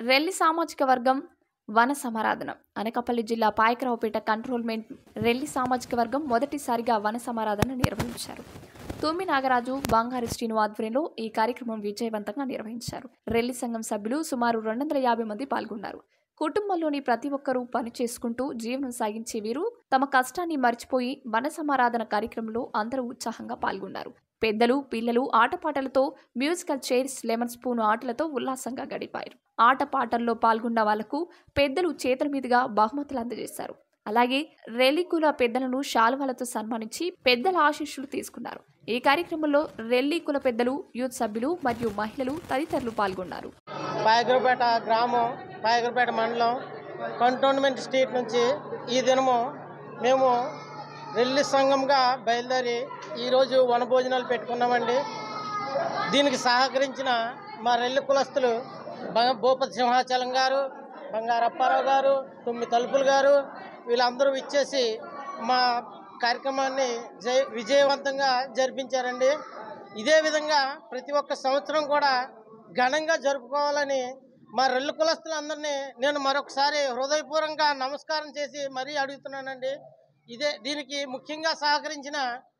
రెల్లి సామాజిక వర్గం వన సమారాధన అనకాపల్లి జిల్లా పాయకరావుపేట కంట్రోల్మెంట్ రెల్లి సామాజిక వర్గం మొదటిసారిగా వన సమారాధన నిర్వహించారు తూమి నాగరాజు బంగారు శ్రీను ఆధ్వర్యంలో ఈ కార్యక్రమం విజయవంతంగా నిర్వహించారు రెల్లి సంఘం సభ్యులు సుమారు రెండు వందల యాభై మంది పాల్గొన్నారు కుటుంబంలోని ప్రతి ఒక్కరూ పని చేసుకుంటూ జీవనం సాగించే వీరు తమ కష్టాన్ని మర్చిపోయి వన సమారాధన కార్యక్రమంలో అందరూ ఉత్సాహంగా పాల్గొన్నారు పెద్దలు పిల్లలు ఆటపాటలతో మ్యూజికల్ చైర్స్ లెమన్ స్పూన్ ఆటలతో ఉల్లాసంగా గడిపారు ఆటపాటల్లో పాల్గొన్న వాళ్లకు పెద్దలు చేతుల మీదుగా బహుమతులు అందజేశారు అలాగే రెల్లికుల పెద్దలను శాలువాలతో సన్మానించి పెద్దల ఆశీస్సులు తీసుకున్నారు ఈ కార్యక్రమంలో రెల్లి కుల పెద్దలు యూత్ సభ్యులు మరియు మహిళలు తదితరులు పాల్గొన్నారు పాయకరపేట గ్రామం పాయకరపేట మండలం కంటోన్మెంట్ స్ట్రీట్ నుంచి ఈ దినము మేము రెల్లి సంఘంగా బయలుదేరి ఈరోజు వనభోజనాలు పెట్టుకున్నామండి దీనికి సహకరించిన మా రెల్లి కులస్తులు బ- భూపతి సింహాచలం గారు బంగారు అప్పారావు గారు తొమ్మిది తలుపులు గారు వీళ్ళందరూ ఇచ్చేసి మా కార్యక్రమాన్ని జయ విజయవంతంగా జరిపించారండి ఇదే విధంగా ప్రతి ఒక్క సంవత్సరం కూడా ఘనంగా జరుపుకోవాలని మా రెల్లు కులస్తులందరినీ నేను మరొకసారి హృదయపూర్వకంగా నమస్కారం చేసి మరీ అడుగుతున్నానండి ఇదే దీనికి ముఖ్యంగా సహకరించిన